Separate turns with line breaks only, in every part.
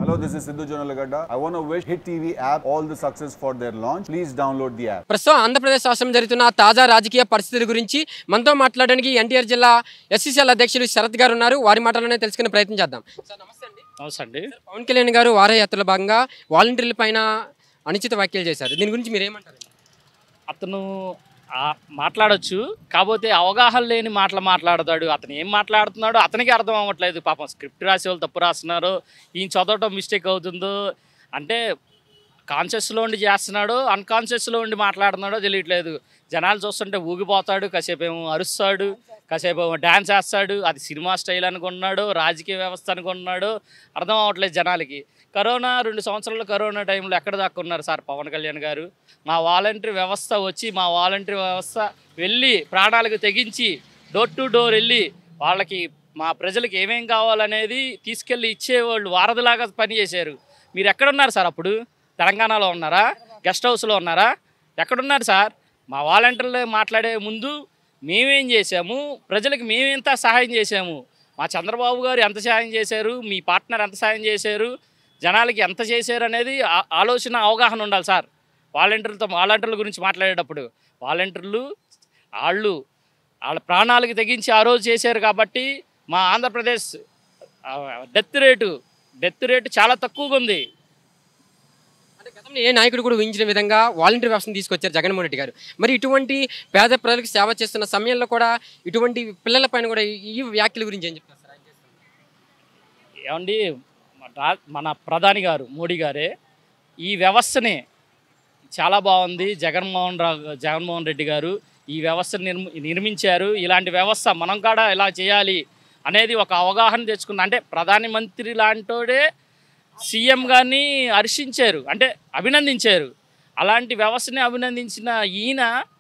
Hello, this is Sidhu Jonalagada. I want to wish Hit TV app all the success for their launch. Please download the app.
ప్రస్తుతం ఆంధ్రప్రదేశ్ రాష్ట్రం జరుగుతున్న తాజా రాజకీయ పరిస్థితుల గురించి మనతో మాట్లాడడానికి ఎన్టీఆర్ జిల్లా ఎస్సీసీఎల్ అధ్యక్షులు శరత్ గారు ఉన్నారు వారి మాటలోనే తెలుసుకునే ప్రయత్నం చేద్దాం సార్ నమస్తే అండి
నమస్తే అండి
పవన్ కళ్యాణ్ గారు వారయాత్రలో భాగంగా వాలంటీర్ల పైన అనుచిత వ్యాఖ్యలు చేశారు దీని గురించి మీరు ఏమంటారు
అతను ఆ మాట్లాడొచ్చు కాకపోతే అవగాహన లేని మాటలు మాట్లాడతాడు అతను ఏం మాట్లాడుతున్నాడో అతనికి అర్థం అవ్వట్లేదు పాపం స్క్రిప్ట్ రాసే వాళ్ళు తప్పు రాస్తున్నారు ఈయన చదవటం మిస్టేక్ అవుతుందో అంటే కాన్షియస్లో ఉండి చేస్తున్నాడో అన్కాన్షియస్లో ఉండి మాట్లాడుతున్నాడో తెలియట్లేదు జనాలు చూస్తుంటే ఊగిపోతాడు కాసేపు ఏమో అరుస్తాడు కాసేపు ఏమో డ్యాన్స్ వేస్తాడు అది సినిమా స్టైల్ అనుకున్నాడు రాజకీయ వ్యవస్థ అనుకున్నాడు అర్థం అవ్వట్లేదు జనాలకి కరోనా రెండు సంవత్సరాలు కరోనా టైంలో ఎక్కడ దాకా ఉన్నారు సార్ పవన్ కళ్యాణ్ గారు మా వాలంటరీ వ్యవస్థ వచ్చి మా వాలంటరీ వ్యవస్థ వెళ్ళి ప్రాణాలకు తెగించి డోర్ టు డోర్ వెళ్ళి వాళ్ళకి మా ప్రజలకు ఏమేం కావాలనేది తీసుకెళ్ళి ఇచ్చేవాళ్ళు వారధిలాగా పనిచేశారు మీరు ఎక్కడున్నారు సార్ అప్పుడు తెలంగాణలో ఉన్నారా గెస్ట్ హౌస్లో ఉన్నారా ఎక్కడున్నారు సార్ మా వాలంటీర్లు మాట్లాడే ముందు మేమేం చేశాము ప్రజలకు మేమెంత సహాయం చేశాము మా చంద్రబాబు గారు ఎంత సహాయం చేశారు మీ పార్ట్నర్ ఎంత సహాయం చేశారు జనాలకి ఎంత చేశారు అనేది ఆ- ఆలోచన అవగాహన ఉండాలి సార్ వాలంటీర్లతో వాలంటీర్ల గురించి మాట్లాడేటప్పుడు వాలంటీర్లు వాళ్ళు వాళ్ళ ప్రాణాలకు తెగించి ఆ రోజు చేశారు కాబట్టి మా Andhra Pradesh death rate death rate చాలా తక్కువగా ఉంది
అంటే గతంలో ఏ నాయకుడు కూడా ఊహించిన విధంగా వాలంటీర్ వ్యవస్థను తీసుకొచ్చారు జగన్మోహన్ రెడ్డి గారు మరి ఇటువంటి పేద ప్రజలకు సేవ చేస్తున్న సమయంలో కూడా ఇటువంటి పిల్లల పైన కూడా ఈ వ్యాఖ్యల గురించి ఏం చెప్తారు సార్ ఆయన చేస్తున్న
ఏమండి మన రా- మన ప్రధాని గారు మోడీ గారే ఈ వ్యవస్థని చాలా బాగుంది జగన్మోహన్ రావు జగన్మోహన్ రెడ్డి గారు ఈ వ్యవస్థను నిర్మి నిర్మించారు ఇలాంటి వ్యవస్థ మనం కూడా ఇలా చేయాలి అనేది ఒక అవగాహన తెచ్చుకుంది అంటే ప్రధాని మంత్రి లాంటోడే సీఎం గారిని హర్షించారు అంటే అభినందించారు అలాంటి వ్యవస్థని అభినందించిన ఈయన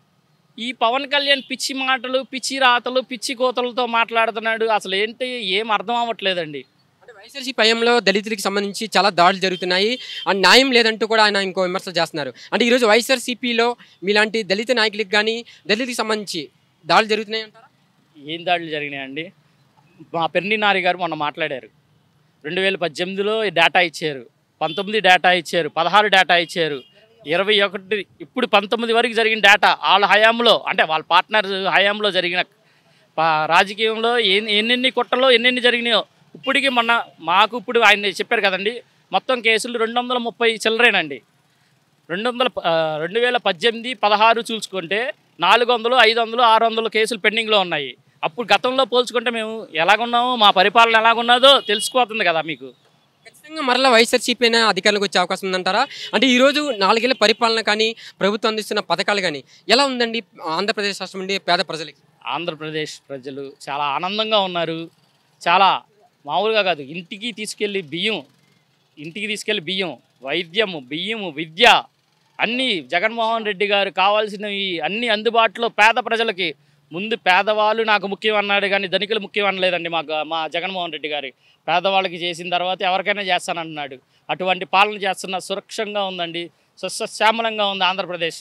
ఈ పవన్ కళ్యాణ్ పిచ్చి మాటలు పిచ్చి రాతలు పిచ్చి కోతలతో మాట్లాడుతున్నాడు అసలు ఏంటి ఏం అర్థం అవ్వట్లేదండి
అంటే వైఎస్ఆర్సీ పయంలో దళితులకు సంబంధించి చాలా దాడులు జరుగుతున్నాయి అండ్ న్యాయం లేదంటూ కూడా ఆయన ఇంకో విమర్శలు చేస్తున్నారు అంటే ఈరోజు వైఎస్ఆర్సీపీలో మీలాంటి దళిత నాయకులకు కానీ దళితులకు సంబంధించి దాడులు జరుగుతున్నాయి అంటారా
ఏం దాడులు జరిగినాయండి మా పెర్ని నారి గారు మొన్న మాట్లాడారు రెండు వేల పద్దెనిమిదిలో ఈ డేటా ఇచ్చారు పంతొమ్మిది డేటా ఇచ్చారు పదహారు డేటా ఇచ్చారు ఇరవై ఒకటి ఇప్పుడు పంతొమ్మిది వరకు జరిగిన డేటా వాళ్ళ హయాంలో అంటే వాళ్ళ పార్ట్నర్ హయాంలో జరిగిన పా- రాజకీయంలో ఎన్ని ఎన్నెన్ని కుట్రలో ఎన్నెన్ని జరిగినాయో ఇప్పటికి మొన్న మాకు ఇప్పుడు ఆయన చెప్పారు కదండి మొత్తం కేసులు రెండు వందల ముప్పై చిల్లరేనండి రెండు వందల ప- ఆ, రెండు వేల పద్దెనిమిది పదహారు చూసుకుంటే నాలుగు వందలు ఐదు వందలు ఆరు వందలు కేసులు పెండింగ్లో ఉన్నాయి అప్పుడు గతంలో పోల్చుకుంటే మేము ఎలాగున్నామో మా పరిపాలన ఎలాగున్నదో తెలిసిపోతుంది కదా మీకు
ఖచ్చితంగా మరలా వైఎస్ఆర్సీపీ అయినా అధికారులకు వచ్చే అవకాశం ఉందంటారా అంటే ఈరోజు నాలుగేళ్ల పరిపాలన కానీ ప్రభుత్వం అందిస్తున్న పథకాలు కానీ ఎలా ఉందండి ఆంధ్రప్రదేశ్ రాష్ట్రం నుండి పేద ప్రజలకి
ఆంధ్రప్రదేశ్ ప్రజలు చాలా ఆనందంగా ఉన్నారు చాలా మామూలుగా కాదు ఇంటికి తీసుకెళ్ళి బియ్యం ఇంటికి తీసుకెళ్ళి బియ్యం వైద్యము బియ్యము విద్య అన్నీ జగన్మోహన్ రెడ్డి గారు కావాల్సినవి అన్నీ అందుబాటులో పేద ప్రజలకి ముందు పేదవాళ్ళు నాకు ముఖ్యం అన్నాడు కానీ ధనికులు ముఖ్యం అనలేదండి మాకు మా జగన్మోహన్ రెడ్డి గారి పేదవాళ్ళకి చేసిన తర్వాత ఎవరికైనా చేస్తానంటున్నాడు అటువంటి పాలన చేస్తున్న సురక్షంగా ఉందండి సస్యశ్యామలంగా ఉంది ఆంధ్రప్రదేశ్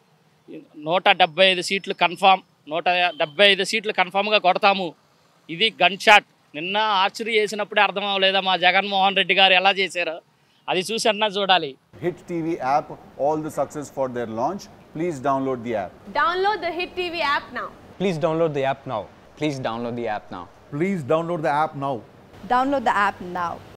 నూట డెబ్బై ఐదు సీట్లు కన్ఫామ్ నూట డెబ్బై ఐదు సీట్లు కన్ఫామ్గా కొడతాము ఇది గన్ షాట్ నిన్న ఆర్చరీ చేసినప్పుడే అర్థం అవ్వలేదా మా జగన్మోహన్ రెడ్డి గారు ఎలా చేశారో అది చూసి అన్నా చూడాలి
Hit TV app all the success for their launch. Please download the app.
Download the Hit TV app now.
Please download the app now.
Please download the app now.
Please download the app now.
Download the app now.